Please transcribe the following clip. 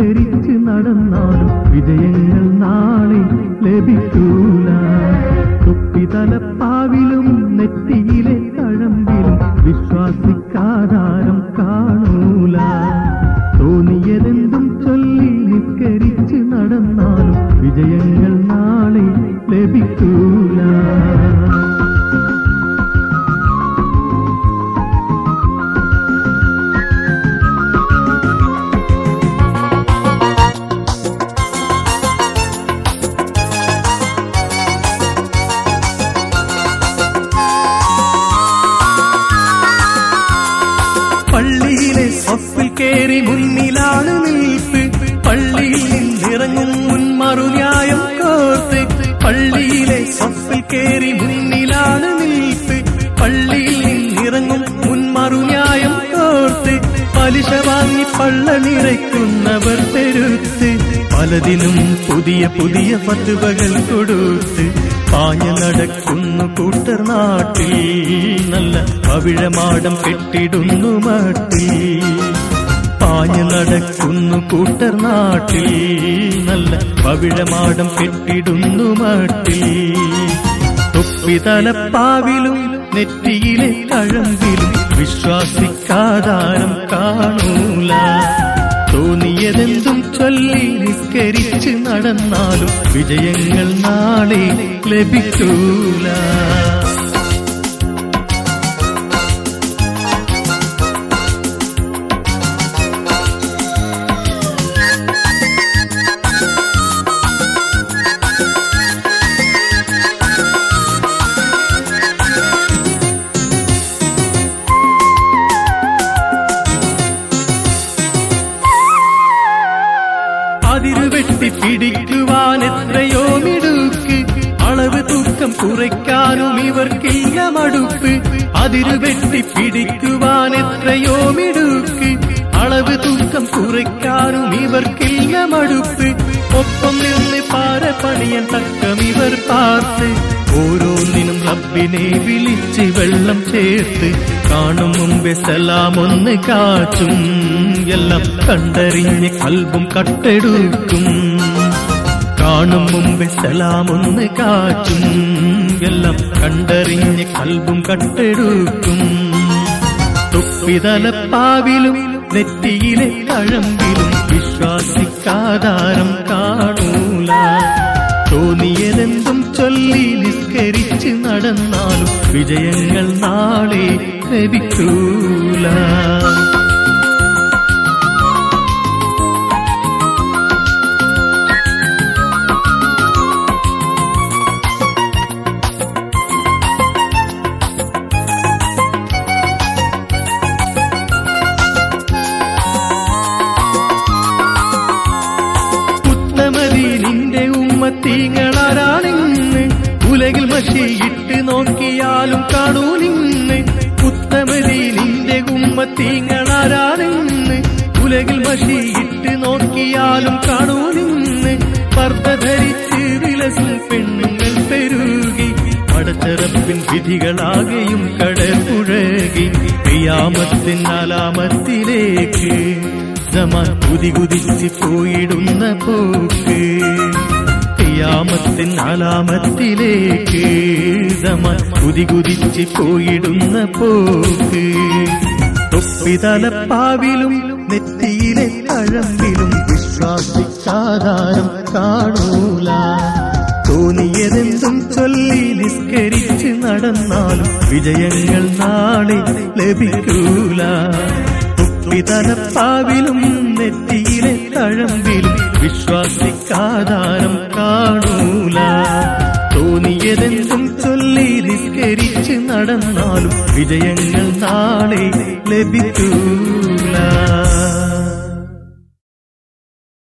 നിസ്കരിച്ച് നടന്നാലും വിജയങ്ങൾ നാളെ ലഭിക്കൂല തുപ്പിതലപ്പാവിലും നെറ്റിയിലെ തഴമ്പിലും വിശ്വാസിക്കാധാരം കാണൂല തോന്നിയതെന്തും ചൊല്ലി നിസ്കരിച്ച് നടന്നാലും വിജയങ്ങൾ നാളെ ലഭിക്കൂല പള്ളിയിലെ സ്വപ്പിൽ കേറി മുന്നിലാണ് നിൽപ്പ് പള്ളിയിൽ നിന്നിറങ്ങും മുൻമറുന്യായം കോർത്ത് പള്ളിയിലെ സ്വപ്പിൽ കേറി മുന്നിലാണ് നിൽപ്പ് പള്ളിയിൽ നിന്നിറങ്ങും മുൻമറുന്യായം കോർത്ത് പലിശ വാങ്ങി പള്ള നിറയ്ക്കുന്നവർ പെരുത്ത് പലതിനും പുതിയ പുതിയ പത്തുവകൾ കൊടുത്ത് പാഞ്ഞു നടക്കുന്നു കൂട്ടർ നാട്ടിൽ നല്ല പവിഴമാടം കെട്ടിടുന്നു മാട്ടിൽ പാഞ്ഞു നടക്കുന്നു കൂട്ടർ നാട്ടിൽ നല്ല പവിഴമാടം കെട്ടിടുന്നു മാട്ടിൽ തൊപ്പിതലപ്പാവിലും നെറ്റിയിലെ കഴമ്പിലും വിശ്വാസിക്കാധാരം കാണൂല തോന്നിയതെന്തും ചൊല്ലി നിസ്കരിച്ച് നടന്നാലും വിജയങ്ങൾ നാളെ ലഭിക്കൂല അതിരുവെട്ടി പിടിക്കുവാൻ എത്രയോ മിടുക്ക് അളവ് തൂക്കം കുറയ്ക്കാനും ഇവർക്കില്ല മടുപ്പ് അതിരുവെട്ടി പിടിക്കുവാൻ എത്രയോ മിടുക്ക് അളവ് തൂക്കം കുറയ്ക്കാനും ഇവർക്കില്ല മടുപ്പ് ഒപ്പം നിന്ന് പാര പണിയൻ തക്കം ഇവർ പാർത്ത് ഓരോന്നിനും റബ്ബിനെ വിളിച്ച് വെള്ളം ചേർത്ത് കാണും മുമ്പേ സലാം ഒന്ന് കാച്ചും എല്ലാം കണ്ടറിഞ്ഞ് കൽബും കട്ടെടുക്കും കാണും മുമ്പേ സലാം ഒന്ന് കാച്ചും എല്ലാം കണ്ടറിഞ്ഞ് കൽബും കട്ടെടുക്കും തൊപ്പിതലപ്പാവിലും നെറ്റിയിലെ കഴമ്പിലും വിശ്വാസിക്കാധാരം കാണൂല തോന്നിയതെന്തും ചൊല്ലി നിസ്കരിച്ച് നടന്നാലും വിജയങ്ങൾ നാളെ ലഭിക്കൂല ഉത്തമതി നിന്റെ ഉമ്മത്തീങ്ങളാരാണിന്ന് ഉലകിൽ മഷിയിട്ട് നോക്കിയാലും കാണൂ നിന്ന് ഉത്തമതി നിന്റെ ഉമ്മത്തീങ്ങളാരാണിന്ന് ഉലകിൽ മഷിയിട്ട് നോക്കിയാലും കാണൂ നിന്ന് പർദ്ദ ധരിച്ച് വിലസും പെണ്ണുങ്ങൾ പെരുകി പടച്ചറപ്പിൻ വിധികളാകെയും കടപുഴകി ക്രിയാമത്തിൻ നാലാമത്തിലേക്ക് സമാൻ കുതി കുതിച്ച് പോയിടുന്ന പോക്ക് ക്രിയാമത്തിൻ നാലാമത്തിലേക്ക് സമാൻ കുതി കുതിച്ച് പോയിടുന്ന പോക്ക് തൊപ്പിതലപ്പാവിലും നെറ്റിയിലെ കഴമ്പിലും വിശ്വാസിക്കാധാരം കാണൂല തോന്നിയതെന്തും ചൊല്ലി നിസ്കരിച്ച് നടന്നാലും വിജയങ്ങൾ നാളെ ലഭിക്കൂല തൊപ്പിതലപ്പാവിലും നെറ്റിയിലെ തഴമ്പിലും വിശ്വാസിക്കാധാരം കാണൂല തോന്നിയതെന്തും ചൊല്ലി നിസ്കരിച്ച് നടന്നാലും വിജയങ്ങൾ നാളെ ലഭിക്കൂല